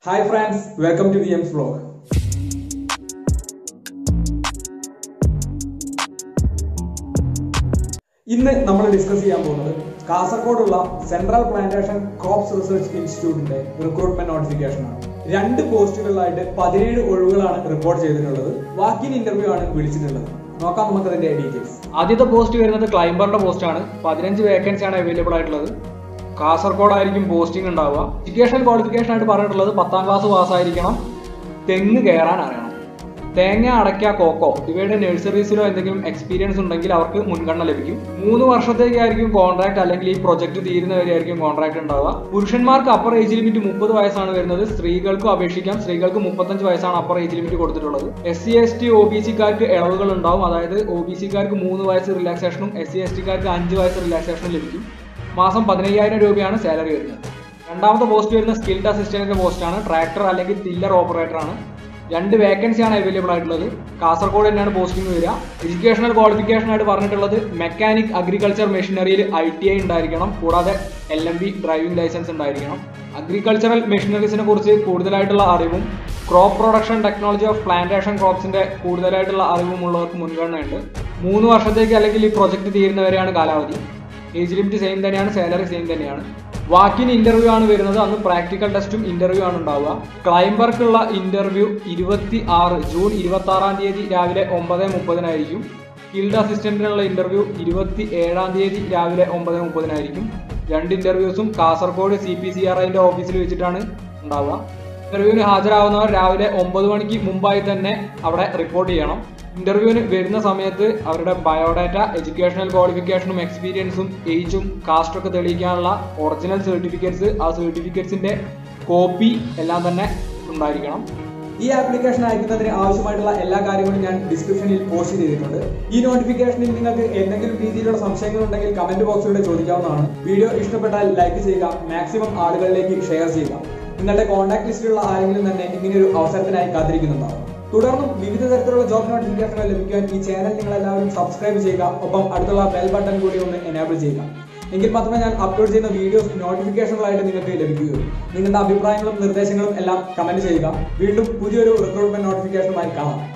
hi friends welcome to V M's vlog ഇന്ന് നമ്മൾ discuss ചെയ്യാൻ പോകുന്നത് കാസർഗോഡുള്ള സെൻട്രൽ പ്ലാന്റേഷൻ ക്രോപ്സ് റിസർച്ച് ഇൻസ്റ്റിറ്റ്യൂട്ടിന്റെ റിക്രൂട്ട്മെന്റ് നോട്ടിഫിക്കേഷൻ ആണ് രണ്ട് പോസ്റ്റുകളിലായിട്ട് പതിനേഴ് ഒഴിവുകളാണ് റിപ്പോർട്ട് ചെയ്തിട്ടുള്ളത് വാക്കിൻ ഇന്റർവ്യൂ ആണ് വിളിച്ചിട്ടുള്ളത് നോക്കാം നമുക്ക് അതിന്റെ ഡീറ്റെയിൽസ് ആദ്യത്തെ പോസ്റ്റ് വരുന്നത് ക്ലൈംബറിന്റെ പോസ്റ്റ് ആണ് പതിനഞ്ച് വേക്കൻസി ആണ് അവൈലബിൾ ആയിട്ടുള്ളത് കാസർഗോഡ് ആയിരിക്കും പോസ്റ്റിംഗ് ഉണ്ടാവുക എഡ്യൂക്കേഷൻ ക്വാളിഫിക്കേഷൻ ആയിട്ട് പറഞ്ഞിട്ടുള്ളത് പത്താം ക്ലാസ് പാസ്സായിരിക്കണം തെങ്ങ് കയറാൻ അറിയണം തേങ്ങ അടയ്ക്ക കോക്കോ ഇവയുടെ നഴ്സറീസിലോ എന്തെങ്കിലും എക്സ്പീരിയൻസ് ഉണ്ടെങ്കിൽ അവർക്ക് മുൻഗണന ലഭിക്കും മൂന്ന് വർഷത്തേക്കായിരിക്കും കോൺട്രാക്ട് അല്ലെങ്കിൽ ഈ പ്രൊജക്ട് തീരുന്നവരെയായിരിക്കും കോൺട്രാക്ട് ഉണ്ടാവുക പുരുഷന്മാർക്ക് അപ്പർ ഏജ് ലിമിറ്റ് മുപ്പത് വയസ്സാണ് വരുന്നത് സ്ത്രീകൾക്കും അപേക്ഷിക്കാം സ്ത്രീകൾക്ക് മുപ്പത്തഞ്ച് വയസ്സാണ് അപ്പർ ഏജ് ലിമിറ്റ് കൊടുത്തിട്ടുള്ളത് S C S T O B സിക്കാർക്ക് ഇളവുകൾ ഉണ്ടാവും അതായത് ഒ ബി സിക്കാർക്ക് മൂന്ന് വയസ്സ് റിലാക്സേഷനും എസ് സി എസ് ടിക്കാർക്ക് അഞ്ച് വയസ്സ് റിലാക്സേഷനും ലഭിക്കും മാസം പതിനയ്യായിരം രൂപയാണ് സാലറി വരുന്നത് രണ്ടാമത്തെ പോസ്റ്റ് വരുന്ന സ്കിൽഡ് അസിസ്റ്റന്റിന്റെ പോസ്റ്റാണ് ട്രാക്ടർ അല്ലെങ്കിൽ ടില്ലർ ഓപ്പറേറ്റർ ആണ് രണ്ട് വേക്കൻസിയാണ് അവൈലബിൾ ആയിട്ടുള്ളത് കാസർഗോഡ് തന്നെയാണ് പോസ്റ്റിംഗ് വരിക എഡ്യൂക്കേഷണൽ ക്വാളിഫിക്കേഷൻ ആയിട്ട് പറഞ്ഞിട്ടുള്ളത് മെക്കാനിക് അഗ്രികൾച്ചർ മെഷീനറിയിൽ ഐ ടി ഐ ഉണ്ടായിരിക്കണം കൂടാതെ L M V driving licence ഉണ്ടായിരിക്കണം അഗ്രികൾച്ചറൽ മെഷീനറീസിനെ കുറിച്ച് കൂടുതലായിട്ടുള്ള അറിവും crop production technology of plantation ക്രോപ്സിന്റെ കൂടുതലായിട്ടുള്ള അറിവും ഉള്ളവർക്ക് മുൻഗണനയുണ്ട് മൂന്ന് വർഷത്തേക്ക് അല്ലെങ്കിൽ ഈ പ്രൊജക്ട് തീരുന്നവരെയാണ് കാലാവധി ഏജ് ലിമിറ്റ് സെയിം തന്നെയാണ് സാലറി സെയിം തന്നെയാണ് വാക്കിൻ ഇന്റർവ്യൂ ആണ് വരുന്നത് അന്ന് പ്രാക്ടിക്കൽ ടെസ്റ്റും ഇന്റർവ്യൂ ആണ് ഉണ്ടാവുക ക്ലൈംബർക്കുള്ള ഇന്റർവ്യൂ ഇരുപത്തി ആറ് ജൂൺ ഇരുപത്തി ആറാം തീയതി രാവിലെ ഒമ്പത് മുപ്പതിനായിരിക്കും ഫീൽഡ് അസിസ്റ്റന്റിനുള്ള ഇന്റർവ്യൂ ഇരുപത്തി ഏഴാം തീയതി രാവിലെ ഒമ്പത് മുപ്പതിനായിരിക്കും രണ്ട് ഇന്റർവ്യൂസും Kasaragod C P C R ഐന്റെ ഓഫീസിൽ വെച്ചിട്ടാണ് ഉണ്ടാവുക ഇന്റർവ്യൂവിന് ഹാജരാകുന്നവർ രാവിലെ ഒമ്പത് മണിക്ക് മുമ്പായി തന്നെ അവിടെ റിപ്പോർട്ട് ചെയ്യണം ഇന്റർവ്യൂവിന് വരുന്ന സമയത്ത് അവരുടെ ബയോഡാറ്റ എഡ്യൂക്കേഷണൽ ക്വാളിഫിക്കേഷനും എക്സ്പീരിയൻസും ഏജും കാസ്റ്റും ഒക്കെ തെളിയിക്കാനുള്ള ഒറിജിനൽ സർട്ടിഫിക്കറ്റ്സ് ആ സർട്ടിഫിക്കറ്റ്സിന്റെ കോപ്പി എല്ലാം തന്നെ ഉണ്ടായിരിക്കണം ഈ ആപ്ലിക്കേഷൻ അയക്കുന്നതിന് ആവശ്യമായിട്ടുള്ള എല്ലാ കാര്യങ്ങളും ഞാൻ ഡിസ്ക്രിപ്ഷനിൽ പോസ്റ്റ് ചെയ്തിട്ടുണ്ട് ഈ നോട്ടിഫിക്കേഷനിൽ നിങ്ങൾക്ക് എന്തെങ്കിലും രീതിയിലുള്ള സംശയങ്ങൾ ഉണ്ടെങ്കിൽ കമന്റ് ബോക്സിലൂടെ ചോദിക്കാവുന്നതാണ് വീഡിയോ ഇഷ്ടപ്പെട്ടാൽ ലൈക്ക് ചെയ്യുക മാക്സിമം ആളുകളിലേക്ക് ഷെയർ ചെയ്യുക നിങ്ങളുടെ കോൺടാക്ട് ലിസ്റ്റിലുള്ള ആരെങ്കിലും തന്നെ ഇങ്ങനെയൊരു അവസരത്തിനായി കാത്തിരിക്കുന്നുണ്ടാവും തുടർന്നും വിവിധ തരത്തിലുള്ള ജോബ് നോട്ടിഫിക്കേഷനുകൾ ലഭിക്കുവാൻ ഈ ചാനൽ നിങ്ങൾ എല്ലാവരും സബ്സ്ക്രൈബ് ചെയ്യുക ഒപ്പം അടുത്തുള്ള ബെൽ ബട്ടൺ കൂടി ഒന്ന് എനേബിൾ ചെയ്യുക എങ്കിൽ മാത്രമേ ഞാൻ അപ്ലോഡ് ചെയ്യുന്ന വീഡിയോസ് നോട്ടിഫിക്കേഷനുകളായിട്ട് നിങ്ങൾക്ക് ലഭിക്കുകയുള്ളൂ നിങ്ങളുടെ അഭിപ്രായങ്ങളും നിർദ്ദേശങ്ങളും എല്ലാം കമന്റ് ചെയ്യുക വീണ്ടും പുതിയൊരു റിക്രൂട്ട്മെന്റ് നോട്ടിഫിക്കേഷനുമായി കാണാം